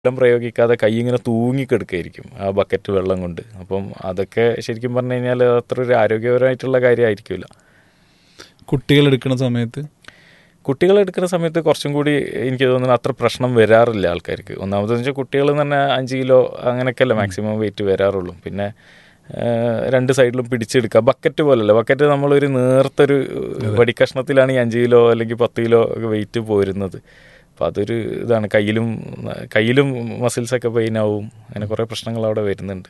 വെള്ളം പ്രയോഗിക്കാതെ കൈ ഇങ്ങനെ തൂങ്ങിക്കെടുക്കായിരിക്കും ആ ബക്കറ്റ് വെള്ളം കൊണ്ട് അപ്പം അതൊക്കെ ശരിക്കും പറഞ്ഞു കഴിഞ്ഞാൽ അത്ര ഒരു ആരോഗ്യപരമായിട്ടുള്ള കാര്യമായിരിക്കില്ല കുട്ടികൾ എടുക്കുന്ന സമയത്ത് കുട്ടികൾ എടുക്കുന്ന സമയത്ത് കുറച്ചും കൂടി എനിക്ക് തോന്നുന്നു അത്ര പ്രശ്നം വരാറില്ല ആൾക്കാർക്ക് ഒന്നാമതെന്ന് വെച്ചാൽ കുട്ടികൾ തന്നെ അഞ്ച് കിലോ അങ്ങനെയൊക്കെയല്ലേ മാക്സിമം വെയിറ്റ് വരാറുള്ളൂ പിന്നെ ആ, രണ്ട് സൈഡിലും പിടിച്ചെടുക്കുക ബക്കറ്റ് പോലല്ല ബക്കറ്റ് നമ്മളൊരു നേർത്തൊരു വടിക്കഷ്ണത്തിലാണ് ഈ അഞ്ച് കിലോ അല്ലെങ്കിൽ പത്ത് കിലോ ഒക്കെ വെയിറ്റ് പോരുന്നത് അപ്പോൾ അതൊരു ഇതാണ് കയ്യിലും കയ്യിലും മസിൽസൊക്കെ പെയിൻ ആവും അങ്ങനെ കുറേ പ്രശ്നങ്ങൾ അവിടെ വരുന്നുണ്ട്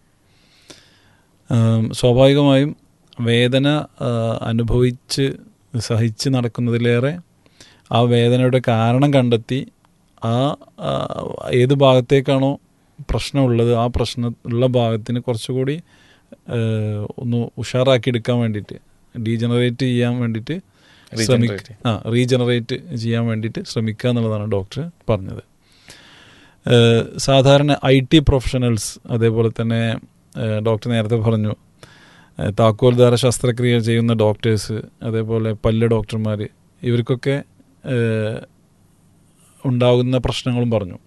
ആം, സ്വാഭാവികമായും വേദന ആ, അനുഭവിച്ച് സഹിച്ച് നടക്കുന്നതിലേറെ ആ വേദനയുടെ കാരണം കണ്ടെത്തി ആ ആ, ഏത് ഭാഗത്തേക്കാണോ പ്രശ്നമുള്ളത് ആ പ്രശ്നം ഉള്ള ഭാഗത്തിന് കുറച്ചുകൂടി ആ, ഒന്ന് ഉഷാറാക്കി എടുക്കാൻ വേണ്ടിയിട്ട് ഡീജനറേറ്റ് ചെയ്യാൻ വേണ്ടിയിട്ട് ശ്രമിക്ക Regenerate. ആ റീജനറേറ്റ് ചെയ്യാൻ വേണ്ടിയിട്ട് ശ്രമിക്കുക എന്നുള്ളതാണ് ഡോക്ടർ പറഞ്ഞത് ഏഹ് സാധാരണ ഐ ടി പ്രൊഫഷണൽസ് അതേപോലെ തന്നെ ഏഹ് ഡോക്ടർ നേരത്തെ പറഞ്ഞു ഏഹ് താക്കോൽദാര ശസ്ത്രക്രിയ ചെയ്യുന്ന ഡോക്ടേഴ്സ് അതേപോലെ പല്ല് ഡോക്ടർമാർ ഇവർക്കൊക്കെ ഏഹ് ഉണ്ടാകുന്ന പ്രശ്നങ്ങളും പറഞ്ഞു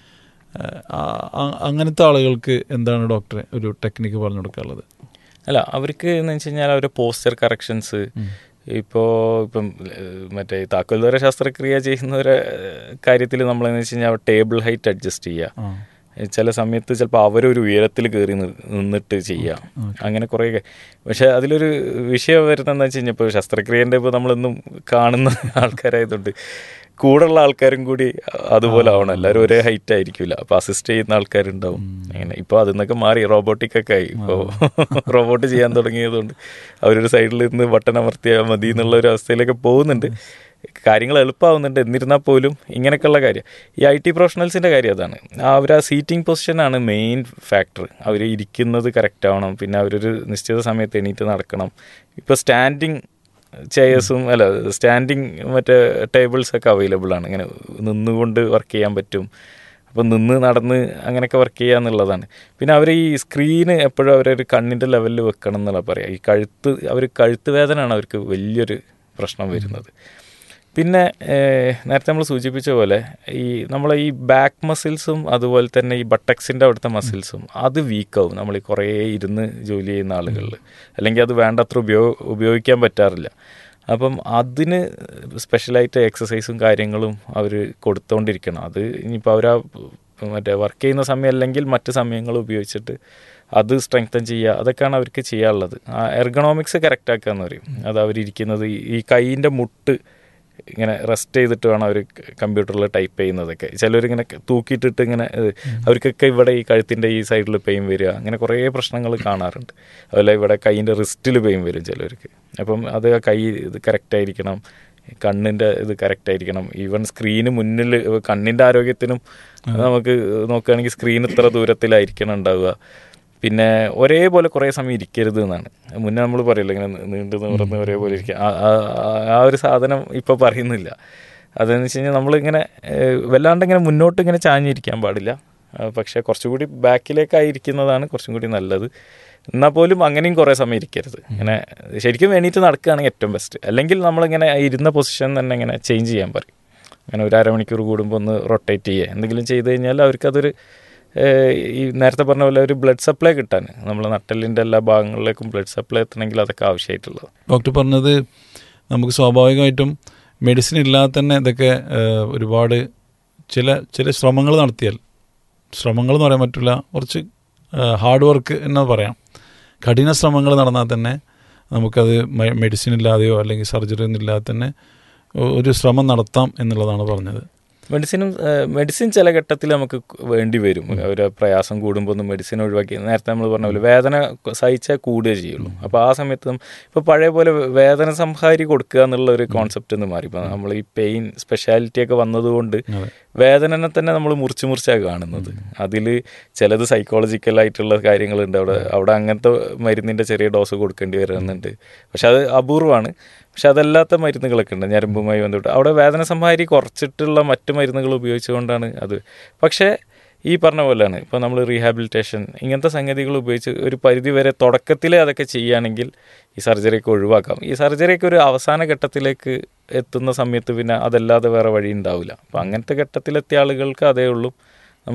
ഏഹ് ആ- ആ- അങ്ങനത്തെ ആളുകൾക്ക് എന്താണ് ഡോക്ടറെ ഒരു ടെക്നിക്ക് പറഞ്ഞു കൊടുക്കാനുള്ളത് അല്ല അവർക്ക് എന്ന് വെച്ച് കഴിഞ്ഞാൽ അവരുടെ പോസ്റ്റർ കറക്ഷൻസ് ഇപ്പോൾ ഇപ്പം ഏഹ്, മറ്റേ താക്കോൽദ്വാര ശസ്ത്രക്രിയ ചെയ്യുന്നവരെ കാര്യത്തിൽ നമ്മളെന്ന് വെച്ച് കഴിഞ്ഞാൽ ടേബിൾ ഹൈറ്റ് അഡ്ജസ്റ്റ് ചെയ്യുക ആ ചില സമയത്ത് ചിലപ്പോൾ അവരൊരു ഉയരത്തിൽ കയറി നി- നിന്നിട്ട് ചെയ്യാം അങ്ങനെ കുറേ ക- പക്ഷെ അതിലൊരു വിഷയം വരുന്നതെന്ന് വെച്ച് കഴിഞ്ഞാൽ ഇപ്പോൾ ശസ്ത്രക്രിയേൻ്റെ ഇപ്പോൾ നമ്മളൊന്നും കാണുന്ന ആൾക്കാരായതുകൊണ്ട് കൂടെയുള്ള ആൾക്കാരും കൂടി അതുപോലെ ആവണം എല്ലാവരും ഒരേ ഹൈറ്റ് ആയിരിക്കില്ല അപ്പോൾ അസിസ്റ്റ് ചെയ്യുന്ന ആൾക്കാരുണ്ടാവും അങ്ങനെ ഇപ്പോൾ അതിൽ നിന്നൊക്കെ മാറി റോബോട്ടിക് ഒക്കെ ആയി ഇപ്പോൾ റോബോട്ട് ചെയ്യാൻ തുടങ്ങിയതുകൊണ്ട് അവരൊരു സൈഡിൽ നിന്ന് ബട്ടൺ അമർത്തിയാൽ മതി എന്നുള്ള ഒരു അവസ്ഥയിലേക്ക് പോകുന്നുണ്ട് കാര്യങ്ങൾ എളുപ്പമാവുന്നുണ്ട് എന്നിരുന്നാൽ പോലും ഇങ്ങനെയൊക്കെയുള്ള കാര്യം ഈ ഐ ടി പ്രൊഫഷണൽസിൻ്റെ കാര്യം അതാണ് അവർ ആ സീറ്റിംഗ് പൊസിഷനാണ് മെയിൻ ഫാക്ടർ അവർ ഇരിക്കുന്നത് കറക്റ്റ് ആവണം പിന്നെ അവരൊരു നിശ്ചിത സമയത്ത് എണീറ്റ് നടക്കണം ഇപ്പോൾ സ്റ്റാൻഡിങ് ചെയേഴ്സും അല്ല സ്റ്റാൻഡിങ് മറ്റേ ടേബിൾസ് ഒക്കെ അവൈലബിൾ ആണ് ഇങ്ങനെ നിന്നുകൊണ്ട് വർക്ക് ചെയ്യാൻ പറ്റും അപ്പം നിന്ന് നടന്ന് അങ്ങനെയൊക്കെ വർക്ക് ചെയ്യുക എന്നുള്ളതാണ് പിന്നെ അവർ ഈ സ്ക്രീന് എപ്പോഴും അവരൊരു കണ്ണിൻ്റെ ലെവലിൽ വെക്കണം എന്നുള്ള പറയാം ഈ കഴുത്ത് അവർ കഴുത്ത് വേദനയാണ് അവർക്ക് വലിയൊരു പ്രശ്നം വരുന്നത് പിന്നെ ഏഹ്, നേരത്തെ നമ്മൾ സൂചിപ്പിച്ച പോലെ ഈ നമ്മളെ ഈ ബാക്ക് മസിൽസും അതുപോലെ തന്നെ ഈ ബട്ടക്സിൻ്റെ അവിടുത്തെ മസിൽസും അത് വീക്കാവും നമ്മൾ ഈ കുറേ ഇരുന്ന് ജോലി ചെയ്യുന്ന ആളുകളിൽ അല്ലെങ്കിൽ അത് വേണ്ടത്ര ഉപയോഗ ഉപയോഗിക്കാൻ പറ്റാറില്ല അപ്പം അതിന് സ്പെഷ്യലായിട്ട് എക്സസൈസും കാര്യങ്ങളും അവർ കൊടുത്തുകൊണ്ടിരിക്കണം അത് ഇനിയിപ്പോൾ അവർ മറ്റേ വർക്ക് ചെയ്യുന്ന സമയം അല്ലെങ്കിൽ മറ്റ് സമയങ്ങൾ ഉപയോഗിച്ചിട്ട് അത് സ്ട്രെങ്തൻ ചെയ്യുക അതൊക്കെയാണ് അവർക്ക് ചെയ്യാനുള്ളത് ആ എർഗണോമിക്സ് കറക്റ്റ് ആക്കുക എന്ന് പറയും അത് അവരിയ്ക്കുന്നത് ഈ- ഈ കൈയിൻ്റെ മുട്ട് ഇങ്ങനെ റെസ്റ്റ് ചെയ്തിട്ട് വേണം അവർ കമ്പ്യൂട്ടറിൽ ടൈപ്പ് ചെയ്യുന്നതൊക്കെ ചിലരിങ്ങനെ തൂക്കിയിട്ടിട്ട് ഇങ്ങനെ ഏഹ്, അവർക്കൊക്കെ ഇവിടെ ഈ കഴുത്തിൻ്റെ ഈ സൈഡിൽ പെയിൻ വരിക അങ്ങനെ കുറേ പ്രശ്നങ്ങൾ കാണാറുണ്ട് അതുപോലെ ഇവിടെ കൈയിൻ്റെ റിസ്റ്റിൽ പെയിൻ വരും ചിലർക്ക് അപ്പം അത് ആ കൈ ഇത് കറക്റ്റ് ആയിരിക്കണം കണ്ണിൻ്റെ ഇത് കറക്റ്റ് ആയിരിക്കണം ഈവൻ സ്ക്രീന് മുന്നിൽ കണ്ണിൻ്റെ ആരോഗ്യത്തിനും നമുക്ക് നോക്കുകയാണെങ്കിൽ സ്ക്രീൻ ഇത്ര ദൂരത്തിലായിരിക്കണം ഉണ്ടാവുക പിന്നെ ഒരേപോലെ കുറേ സമയം ഇരിക്കരുത് എന്നാണ് മുന്നേ നമ്മൾ പറയില്ല ഇങ്ങനെ നീണ്ടു നിവർന്ന് ഒരേപോലെ ഇരിക്കുക ആ- ആ- ആ- ആ ഒരു സാധനം ഇപ്പോൾ പറയുന്നില്ല അതെന്ന് വെച്ച് കഴിഞ്ഞാൽ നമ്മളിങ്ങനെ ഏഹ്, വല്ലാണ്ട് ഇങ്ങനെ മുന്നോട്ട് ഇങ്ങനെ ചാഞ്ഞിരിക്കാൻ പാടില്ല ആ, പക്ഷേ കുറച്ചുകൂടി ബാക്കിലേക്കായിരിക്കുന്നതാണ് കുറച്ചും കൂടി നല്ലത് എന്നാൽ പോലും അങ്ങനെയും കുറേ സമയം ഇരിക്കരുത് ഇങ്ങനെ ശരിക്കും എണീറ്റ് നടക്കുകയാണെങ്കിൽ ഏറ്റവും ബെസ്റ്റ് അല്ലെങ്കിൽ നമ്മളിങ്ങനെ ഇരുന്ന പൊസിഷൻ തന്നെ ഇങ്ങനെ ചേഞ്ച് ചെയ്യാൻ പറയും അങ്ങനെ ഒരു അരമണിക്കൂർ കൂടുമ്പോൾ ഒന്ന് റൊട്ടേറ്റ് ചെയ്യുക എന്തെങ്കിലും ചെയ്ത് കഴിഞ്ഞാൽ അവർക്കതൊരു ഏഹ്, ഈ നേരത്തെ പറഞ്ഞ പോലെ ഒരു ബ്ലഡ് സപ്ലൈ കിട്ടാൻ നമ്മൾ നട്ടലിൻ്റെ എല്ലാ ഭാഗങ്ങളിലേക്കും ബ്ലഡ് സപ്ലൈ എത്തണമെങ്കിൽ അതൊക്കെ ആവശ്യമായിട്ടുള്ളത് ഡോക്ടർ പറഞ്ഞത് നമുക്ക് സ്വാഭാവികമായിട്ടും മെഡിസിൻ ഇല്ലാതെ തന്നെ ഇതൊക്കെ ഏഹ്, ഒരുപാട് ചില ചില ശ്രമങ്ങൾ നടത്തിയാൽ ശ്രമങ്ങൾ എന്ന് പറയാൻ പറ്റില്ല കുറച്ച് ഹാർഡ് വർക്ക് എന്ന് പറയാം കഠിന ശ്രമങ്ങൾ നടന്നാൽ തന്നെ നമുക്കത് മെ- മെഡിസിൻ ഇല്ലാതെയോ അല്ലെങ്കിൽ സർജറി ഒന്നും ഇല്ലാതെ തന്നെ ഒ- ഒരു ശ്രമം നടത്താം എന്നുള്ളതാണ് പറഞ്ഞത് മെഡിസിനും ഏഹ്, മെഡിസിൻ ചില ഘട്ടത്തിൽ നമുക്ക് വേണ്ടി വരും ഒരു പ്രയാസം കൂടുമ്പോൾ ഒന്ന് മെഡിസിൻ ഒഴിവാക്കി നേരത്തെ നമ്മൾ പറഞ്ഞ പോലെ വേദന സഹിച്ചാൽ കൂടുകയേ ചെയ്യുള്ളൂ അപ്പോൾ ആ സമയത്ത് ഇപ്പോൾ പഴയ പോലെ വേദന സംഹാരി കൊടുക്കുക എന്നുള്ള ഒരു കോൺസെപ്റ്റ് ഒന്ന് മാറി ഇപ്പോൾ നമ്മൾ ഈ പെയിൻ സ്പെഷ്യാലിറ്റി ഒക്കെ വന്നതുകൊണ്ട് അതെ വേദനനെ തന്നെ നമ്മൾ മുറിച്ച് മുറിച്ചാണ് കാണുന്നത് അതിൽ ചിലത് സൈക്കോളജിക്കലായിട്ടുള്ള കാര്യങ്ങളുണ്ട് അവിടെ അവിടെ അങ്ങനത്തെ മരുന്നിൻ്റെ ചെറിയ ഡോസ് കൊടുക്കേണ്ടി വരുന്നുണ്ട് പക്ഷെ അത് അപൂർവമാണ് പക്ഷെ അതല്ലാത്ത മരുന്നുകളൊക്കെ ഉണ്ട് ഞരമ്പുമായി ബന്ധപ്പെട്ട് അവിടെ വേദന സംഹാരി കുറച്ചിട്ടുള്ള മറ്റു മരുന്നുകൾ ഉപയോഗിച്ചുകൊണ്ടാണ് അത് പക്ഷേ ഈ പറഞ്ഞ പോലെയാണ് ഇപ്പോൾ നമ്മൾ റീഹാബിലിറ്റേഷൻ ഇങ്ങനത്തെ സംഗതികൾ ഉപയോഗിച്ച് ഒരു പരിധി വരെ തുടക്കത്തിലേ അതൊക്കെ ചെയ്യുകയാണെങ്കിൽ ഈ സർജറിയൊക്കെ ഒഴിവാക്കാം ഈ സർജറിയൊക്കെ ഒരു അവസാന ഘട്ടത്തിലേക്ക് എത്തുന്ന സമയത്ത് പിന്നെ അതല്ലാതെ വേറെ വഴി ഉണ്ടാവില്ല അപ്പം അങ്ങനത്തെ ഘട്ടത്തിലെത്തിയ ആളുകൾക്ക് അതേ ഉള്ളൂ